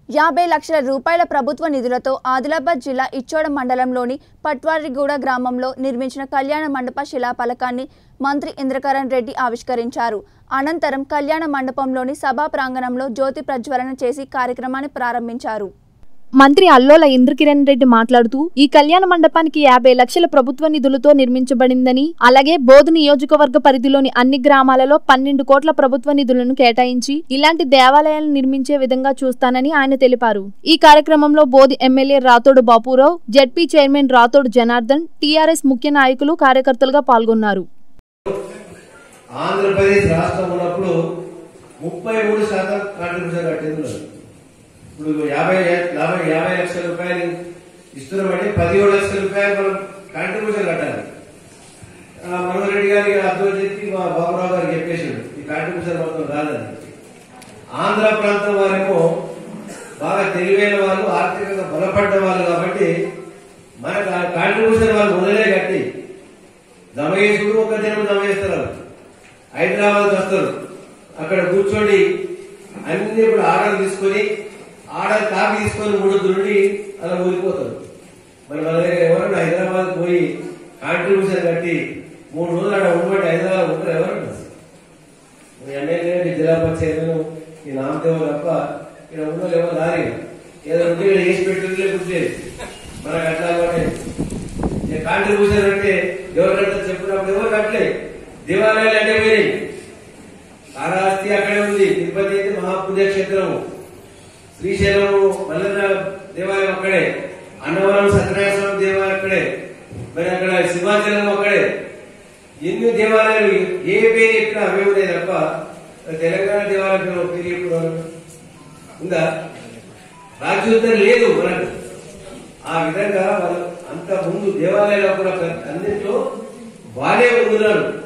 యాభై లక్షల రూపాయల ప్రభుత్వ నిధులతో ఆదిలాబాద్ జిల్లా ఇచ్చోడ మండలంలోని పట్వారిగూడ గ్రామంలో నిర్మించిన కళ్యాణ మండప శిలాఫలకాన్ని మంత్రి ఇంద్రకరణ్ రెడ్డి ఆవిష్కరించారు అనంతరం కళ్యాణ మండపంలోని సభా ప్రాంగణంలో జ్యోతి ప్రజ్వలన చేసి కార్యక్రమాన్ని ప్రారంభించారు మంత్రి అల్లోల ఇంద్రకిరణ్ రెడ్డి మాట్లాడుతూ ఈ కళ్యాణ మండపానికి యాభై లక్షల ప్రభుత్వ నిధులతో నిర్మించబడిందని అలాగే బోధు నియోజకవర్గ పరిధిలోని అన్ని గ్రామాలలో పన్నెండు కోట్ల ప్రభుత్వ నిధులను కేటాయించి ఇలాంటి దేవాలయాలను నిర్మించే విధంగా చూస్తానని ఆయన తెలిపారు ఈ కార్యక్రమంలో Boath MLA Rathod Bapurao ZP chairman Rathod Janardhan TRS ముఖ్య నాయకులు కార్యకర్తలుగా పాల్గొన్నారు ఆంధ్రప్రదేశ్ రాష్ట్రం ఉన్నప్పుడు ముప్పై మూడు శాతం కాంట్రిబ్యూషన్ కట్టింది ఉన్నది. ఇప్పుడు యాభై యాభై యాభై లక్షల రూపాయలు ఇస్తున్నామంటే పదిహేడు లక్షల రూపాయలు మనం కాంట్రిబ్యూషన్ కట్టాలి ఆ, మనోహర్ రెడ్డి గారికి అర్థం చెప్పి మా బాబురావు గారికి చెప్పేసాడు ఈ కాంట్రిబ్యూషన్ మొత్తం రాదని ఆంధ్ర ప్రాంతం వారేమో బాగా తెలివైన వాళ్ళు ఆర్థికంగా బలపడ్డ వాళ్ళు కాబట్టి మనకు ఆ కాంట్రిబ్యూషన్ వాళ్ళు మొదలే కట్టి దమయేసుడు ఒక దినం దమయేస్తారు వాళ్ళు. హైదరాబాద్ వస్తారు అక్కడ కూర్చొని అన్ని ఇప్పుడు ఆర్డర్ తీసుకొని ఆర్డర్ కాపీ తీసుకొని మూడు నుండి అలా ఊరిపోతారు మరి మన దగ్గర ఎవరన్నా హైదరాబాద్ పోయి కాంట్రిబ్యూషన్ కట్టి మూడు రోజులు అక్కడ ఉండబట్టి హైదరాబాద్ ఉంటారు ఎవరన్నా మీ ఎమ్మెల్యే మీ జిల్లా పంచాయతీలు ఈ నామదేవం తప్ప ఇక్కడ ఉన్న ఎవరు దారి ఏదో ఉంటే ఇక్కడ వేసి పెట్టి కూర్చేది మనకు అట్లా అలవాటే. ఇక కాంట్రిబ్యూషన్ అంటే ఎవరికంటే చెప్పినప్పుడు ఎవరు కట్టలే దేవాలయాలు అంటే పోయినాయి కాళహస్తి అక్కడే ఉంది తిరుపతి అయితే మహాపుణ్యక్షేత్రము శ్రీశైలం మల్లన్న దేవాలయం అక్కడే అన్నవరం సత్యనారాయణ స్వామి దేవాలయం అక్కడే మరి అక్కడ సింహాచలం అక్కడే ఎన్ని దేవాలయాలు ఏ పేరు ఎక్కడ అవే ఉన్నాయి తప్ప తెలంగాణ దేవాలయం పేరు ఎప్పుడు ఉందా రాజ్యోత్తరం లేదు మనకు ఆ విధంగా వాళ్ళు అంత ముందు దేవాలయాలు కూడా అన్నింటిలో వాళ్ళే ముందున్నారు